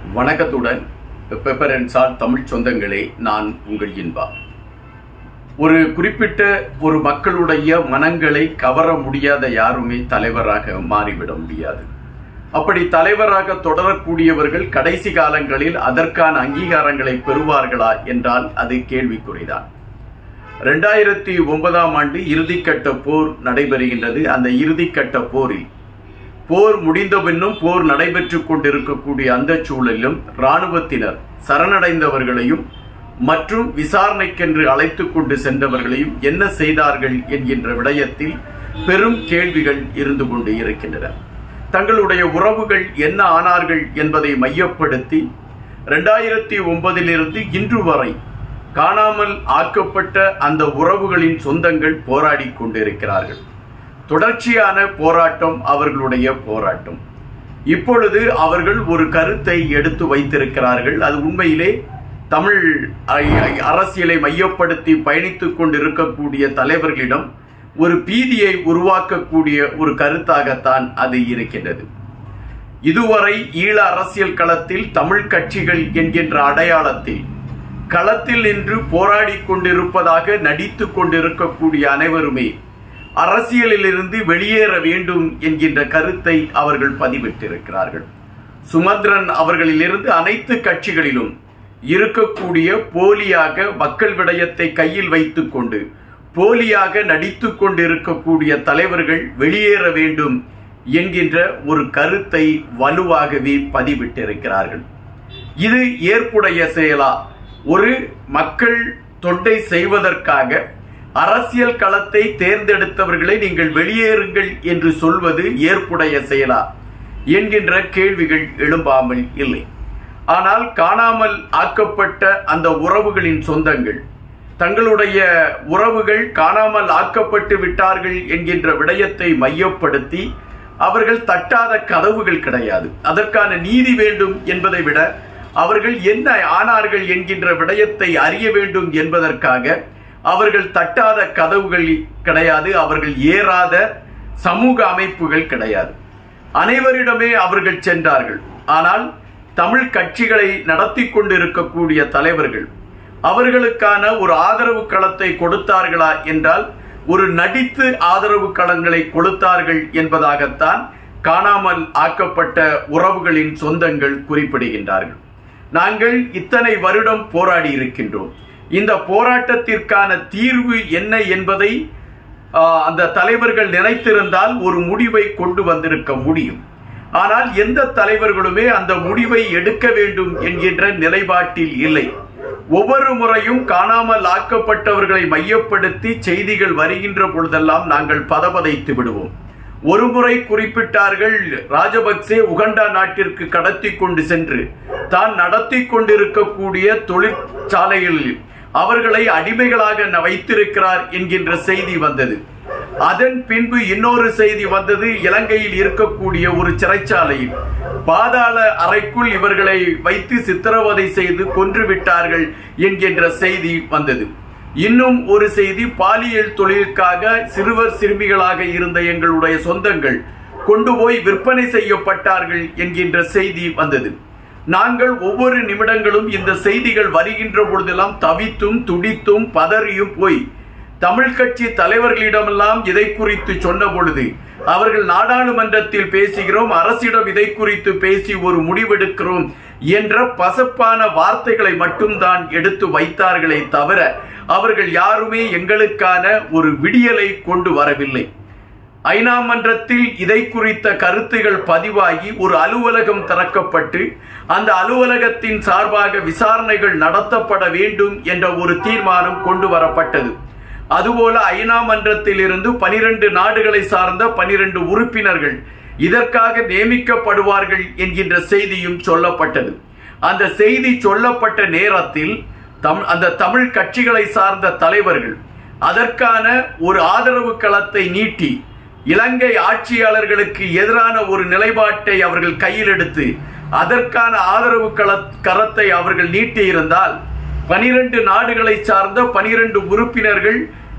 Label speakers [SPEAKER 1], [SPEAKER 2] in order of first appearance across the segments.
[SPEAKER 1] வணக்கத்துடன் pepper and salt Tamil சொந்தங்களே நான் உங்கள் இன்பா ஒரு குறிப்பிட்ட ஒரு மக்களுடைய மனங்களை கவர முடியாத யாருமே தலைவராக மாறிவிட முடியாது அப்படி தலைவராக தொடரக்கூடியவர்கள் கடைசி காலங்களில் அதற்கான அங்கீகாரங்களை பெறுவார்களா என்றால் அது கேள்விக்குறிதான் ரெண்டாயிரத்தி ஒன்பதாம் ஆண்டு இறுதிக்கட்ட போர் நடைபெறுகின்றது அந்த இறுதிக்கட்ட போரில் போர் முடிந்த பின்னும் போர் நடைபெற்றுக் கொண்டிருக்கக்கூடிய அந்த சூழலிலும் இராணுவத்தினர் சரணடைந்தவர்களையும் மற்றும் விசாரணைக்கென்று அழைத்துக் கொண்டு சென்றவர்களையும் என்ன செய்தார்கள் என்கின்ற விடயத்தில் பெரும் கேள்விகள் இருந்து கொண்டு இருக்கின்றன தங்களுடைய உறவுகள் என்ன ஆனார்கள் என்பதை மையப்படுத்தி ரெண்டாயிரத்தி ஒன்பதிலிருந்து இன்று வரை காணாமல் ஆக்கப்பட்ட அந்த உறவுகளின் சொந்தங்கள் போராடி கொண்டிருக்கிறார்கள் தொடர்ச்சியான போராட்டம் அவர்களுடைய போராட்டம் இப்பொழுது அவர்கள் ஒரு கருத்தை எடுத்து வைத்திருக்கிறார்கள் அது உண்மையிலே தமிழ் அரசியலை மையப்படுத்தி பயணித்துக் கொண்டிருக்கக்கூடிய தலைவர்களிடம் ஒரு பீதியை உருவாக்கக்கூடிய ஒரு கருத்தாகத்தான் அது இருக்கின்றது இதுவரை ஈழ அரசியல் களத்தில் தமிழ் கட்சிகள் என்கின்ற அடையாளத்தில் களத்தில் நின்று போராடி கொண்டிருப்பதாக நடித்துக் கொண்டிருக்கக்கூடிய அனைவருமே அரசியலிலிருந்து வெளியேற வேண்டும் என்கின்ற கருத்தை அவர்கள் பதிவிட்டிருக்கிறார்கள் சுமந்திரன் அவர்களிலிருந்து அனைத்து கட்சிகளிலும் இருக்கக்கூடிய போலியாக மக்கள் விடயத்தை கையில் வைத்துக் கொண்டு போலியாக நடித்துக் கொண்டிருக்கக்கூடிய தலைவர்கள் வெளியேற வேண்டும் என்கின்ற ஒரு கருத்தை வலுவாகவே பதிவிட்டிருக்கிறார்கள் இது ஏற்புடைய செயலா ஒரு மக்கள் தொண்டை செய்வதற்காக அரசியல் களத்தை தேர்ந்தெடுத்தவர்களை நீங்கள் வெளியேறுங்கள் என்று சொல்வது ஏற்புடைய செயலா என்கின்ற கேள்விகள் எழும்பாமல் இல்லை ஆனால் காணாமல் ஆக்கப்பட்ட அந்த உறவுகளின் சொந்தங்கள் தங்களுடைய உறவுகள் காணாமல் ஆக்கப்பட்டு விட்டார்கள் என்கின்ற விடயத்தை மையப்படுத்தி அவர்கள் தட்டாத கதவுகள் கிடையாது அதற்கான நீதி வேண்டும் என்பதை விட அவர்கள் என்ன ஆனார்கள் என்கின்ற விடயத்தை அறிய வேண்டும் என்பதற்காக அவர்கள் தட்டாத கதவுகள் கிடையாது அவர்கள் ஏறாத சமூக அமைப்புகள் கிடையாது அனைவரிடமே அவர்கள் சென்றார்கள் ஆனால் தமிழ் கட்சிகளை நடத்தி கொண்டிருக்கக்கூடிய தலைவர்கள் அவர்களுக்கான ஒரு ஆதரவு களத்தை கொடுத்தார்களா என்றால் ஒரு நடித்து ஆதரவு களங்களை கொடுத்தார்கள் என்பதாகத்தான் காணாமல் ஆக்கப்பட்ட உறவுகளின் சொந்தங்கள் குறிப்பிடுகின்றார்கள் நாங்கள் இத்தனை வருடம் போராடி இருக்கின்றோம் இந்த போராட்டத்திற்கான தீர்வு என்ன என்பதை அந்த தலைவர்கள் நினைத்திருந்தால் ஒரு முடிவை கொண்டு வந்திருக்க முடியும் ஆனால் எந்த தலைவர்களுமே அந்த முடிவை எடுக்க வேண்டும் என்கின்ற நிலைப்பாட்டில் இல்லை ஒவ்வொரு முறையும் காணாமல் ஆக்கப்பட்டவர்களை மையப்படுத்தி செய்திகள் வருகின்ற பொழுதெல்லாம் நாங்கள் பதபதைத்து விடுவோம் ஒரு முறை குறிப்பிட்டார்கள் ராஜபக்சே உகண்டா நாட்டிற்கு கடத்தி கொண்டு சென்று தான் நடத்தி கொண்டிருக்கக்கூடிய தொழிற்சாலைகளில் அவர்களை அடிமைகளாக வைத்திருக்கிறார் என்கின்ற செய்தி வந்தது அதன் பின்பு இன்னொரு செய்தி வந்தது இலங்கையில் இருக்கக்கூடிய ஒரு சிறைச்சாலையில் பாதாள அறைக்குள் இவர்களை வைத்து சித்திரவதை செய்து கொன்று விட்டார்கள் என்கின்ற செய்தி வந்தது இன்னும் ஒரு செய்தி பாலியல் தொழிலுக்காக சிறுவர் சிறுமிகளாக இருந்த எங்களுடைய சொந்தங்கள் கொண்டு போய் விற்பனை செய்யப்பட்டார்கள் என்கின்ற செய்தி வந்தது நாங்கள் ஒவ்வொரு நிமிடங்களும் இந்த செய்திகள் வருகின்ற பொழுதெல்லாம் தவித்தும் துடித்தும் பதறியும் போய் தமிழ் கட்சி தலைவர்களிடமெல்லாம் இதை குறித்து சொன்ன பொழுது அவர்கள் நாடாளுமன்றத்தில் பேசுகிறோம் அரசிடம் இதை குறித்து பேசி ஒரு முடிவெடுக்கிறோம் என்ற பசப்பான வார்த்தைகளை மட்டும்தான் எடுத்து வைத்தார்களே தவிர அவர்கள் யாருமே எங்களுக்கான ஒரு விடியலை கொண்டு வரவில்லை ஐநா மன்றத்தில் இதை குறித்த கருத்துகள் பதிவாகி ஒரு அலுவலகம் திறக்கப்பட்டு அந்த அலுவலகத்தின் சார்பாக விசாரணைகள் நடத்தப்பட வேண்டும் என்ற ஒரு தீர்மானம் கொண்டு வரப்பட்டது அதுபோல ஐநா மன்றத்தில் இருந்து பனிரெண்டு நாடுகளை சார்ந்த பனிரெண்டு உறுப்பினர்கள் இதற்காக நியமிக்கப்படுவார்கள் என்கின்ற செய்தியும் சொல்லப்பட்டது அந்த செய்தி சொல்லப்பட்ட நேரத்தில் தம் அந்த தமிழ் கட்சிகளை சார்ந்த தலைவர்கள் அதற்கான ஒரு ஆதரவு களத்தை நீட்டி இலங்கை ஆட்சியாளர்களுக்கு எதிரான ஒரு நிலைப்பாட்டை அவர்கள் கையில் எடுத்து அதற்கான ஆதரவு கள கரத்தை அவர்கள் நீட்டியிருந்தால் பனிரெண்டு நாடுகளை சார்ந்த பனிரெண்டு உறுப்பினர்கள்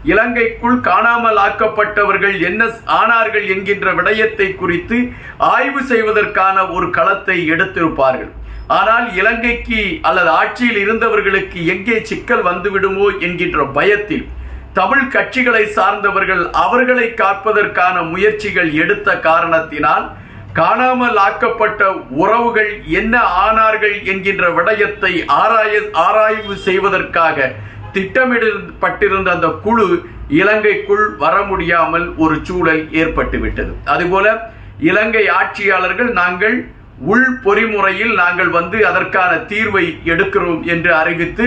[SPEAKER 1] இலங்கைக்குள் காணாமல் ஆக்கப்பட்டவர்கள் என்ன ஆனார்கள் என்கின்ற விடயத்தை குறித்து ஆய்வு செய்வதற்கான ஒரு களத்தை எடுத்திருப்பார்கள் ஆனால் இலங்கைக்கு அல்லது ஆட்சியில் இருந்தவர்களுக்கு எங்கே சிக்கல் வந்துவிடுமோ என்கின்ற பயத்தில் தமிழ் கட்சிகளை சார்ந்தவர்கள் அவர்களை காப்பதற்கான முயற்சிகள் எடுத்த காரணத்தினால் காணாமல் ஆக்கப்பட்ட உறவுகள் என்ன ஆனார்கள் என்கின்ற விடயத்தை ஆராய ஆராய்வு செய்வதற்காக திட்டமிடப்பட்டிருந்த அந்த குழு இலங்கைக்குள் வர முடியாமல் ஒரு சூழல் ஏற்பட்டுவிட்டது அதுபோல இலங்கை ஆட்சியாளர்கள் நாங்கள் உள் பொறிமுறையில் நாங்கள் வந்து அதற்கான தீர்வை எடுக்கிறோம் என்று அறிவித்து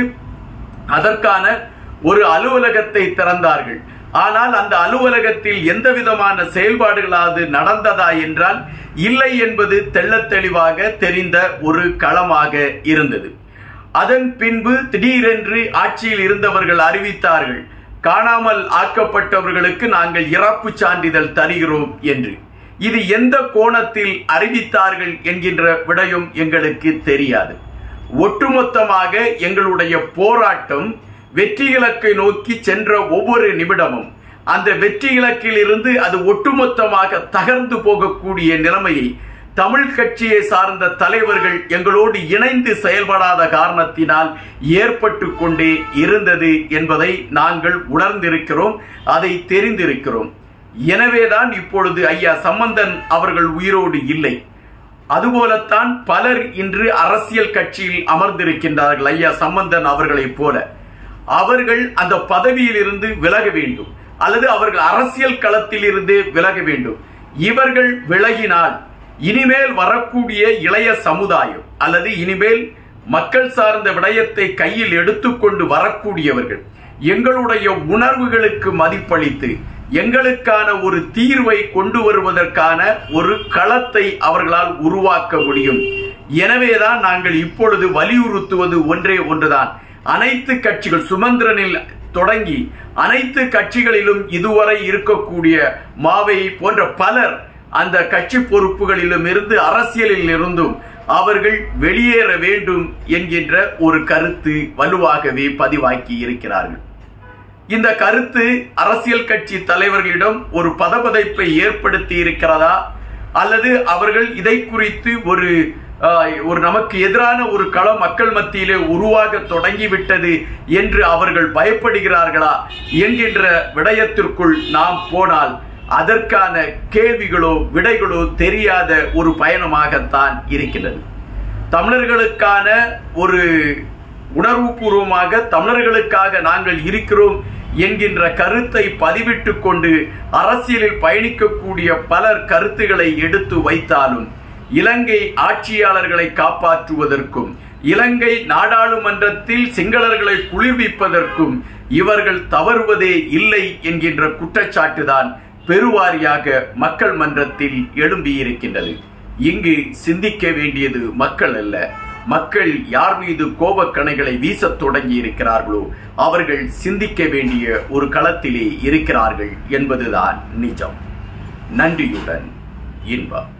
[SPEAKER 1] அதற்கான ஒரு அலுவலகத்தை திறந்தார்கள் ஆனால் அந்த அலுவலகத்தில் எந்த விதமான செயல்பாடுகளாவது நடந்ததா என்றால் இல்லை என்பது தெள்ளத் தெளிவாக தெரிந்த ஒரு களமாக இருந்தது அதன் பின்பு திடீரென்று ஆட்சியில் இருந்தவர்கள் அறிவித்தார்கள் காணாமல் ஆக்கப்பட்டவர்களுக்கு நாங்கள் இறப்பு சான்றிதழ் தருகிறோம் என்று இது எந்த கோணத்தில் அறிவித்தார்கள் என்கின்ற விடயம் எங்களுக்கு தெரியாது ஒட்டுமொத்தமாக எங்களுடைய போராட்டம் வெற்றி இலக்கை நோக்கி சென்ற ஒவ்வொரு நிமிடமும் அந்த வெற்றி இலக்கில் இருந்து அது ஒட்டுமொத்தமாக தகர்ந்து போகக்கூடிய நிலைமையை தமிழ் கட்சியை சார்ந்த தலைவர்கள் எங்களோடு இணைந்து செயல்படாத காரணத்தினால் ஏற்பட்டு கொண்டே இருந்தது என்பதை நாங்கள் உணர்ந்திருக்கிறோம் அதை தெரிந்திருக்கிறோம் எனவேதான் இப்பொழுது ஐயா சம்பந்தன் அவர்கள் உயிரோடு இல்லை அதுபோலத்தான் பலர் இன்று அரசியல் கட்சியில் அமர்ந்திருக்கின்றார்கள் ஐயா சம்பந்தன் அவர்களைப் போல அவர்கள் அந்த பதவியில் இருந்து விலக வேண்டும் அல்லது அவர்கள் அரசியல் களத்தில் இருந்து விலக வேண்டும் இவர்கள் விலகினால் இனிமேல் வரக்கூடிய இளைய சமுதாயம் அல்லது இனிமேல் மக்கள் சார்ந்த விடயத்தை கையில் எடுத்துக்கொண்டு வரக்கூடியவர்கள் எங்களுடைய உணர்வுகளுக்கு மதிப்பளித்து எங்களுக்கான ஒரு தீர்வை கொண்டு வருவதற்கான ஒரு களத்தை அவர்களால் உருவாக்க முடியும் எனவேதான் நாங்கள் இப்பொழுது வலியுறுத்துவது ஒன்றே ஒன்றுதான் அனைத்து கட்சிகள் சுமந்திரனில் தொடங்கி அனைத்து கட்சிகளிலும் இதுவரை இருக்கக்கூடிய மாவை போன்ற பலர் அந்த கட்சி பொறுப்புகளிலும் இருந்து அரசியலில் இருந்தும் அவர்கள் வெளியேற வேண்டும் என்கின்ற ஒரு கருத்து வலுவாகவே பதிவாக்கி இருக்கிறார்கள் இந்த கருத்து அரசியல் கட்சி தலைவர்களிடம் ஒரு பதபதைப்பை ஏற்படுத்தி இருக்கிறதா அல்லது அவர்கள் இதை குறித்து ஒரு ஒரு நமக்கு எதிரான ஒரு களம் மக்கள் மத்தியிலே உருவாக தொடங்கிவிட்டது என்று அவர்கள் பயப்படுகிறார்களா என்கின்ற விடயத்திற்குள் நாம் போனால் அதற்கான கேள்விகளோ விடைகளோ தெரியாத ஒரு பயணமாகத்தான் இருக்கின்றது தமிழர்களுக்கான ஒரு உணர்வுபூர்வமாக தமிழர்களுக்காக நாங்கள் இருக்கிறோம் என்கின்ற கருத்தை பதிவிட்டு கொண்டு அரசியலில் பயணிக்கக்கூடிய பலர் கருத்துக்களை எடுத்து வைத்தாலும் இலங்கை ஆட்சியாளர்களை காப்பாற்றுவதற்கும் இலங்கை நாடாளுமன்றத்தில் சிங்களர்களை குளிர்விப்பதற்கும் இவர்கள் தவறுவதே இல்லை என்கின்ற குற்றச்சாட்டுதான் பெருவாரியாக மக்கள் மன்றத்தில் எழும்பியிருக்கின்றது இங்கு சிந்திக்க வேண்டியது மக்கள் அல்ல மக்கள் யார் மீது கோபக்கணைகளை வீசத் தொடங்கி இருக்கிறார்களோ அவர்கள் சிந்திக்க வேண்டிய ஒரு களத்திலே இருக்கிறார்கள் என்பதுதான் நிஜம் நன்றியுடன் இன்பம்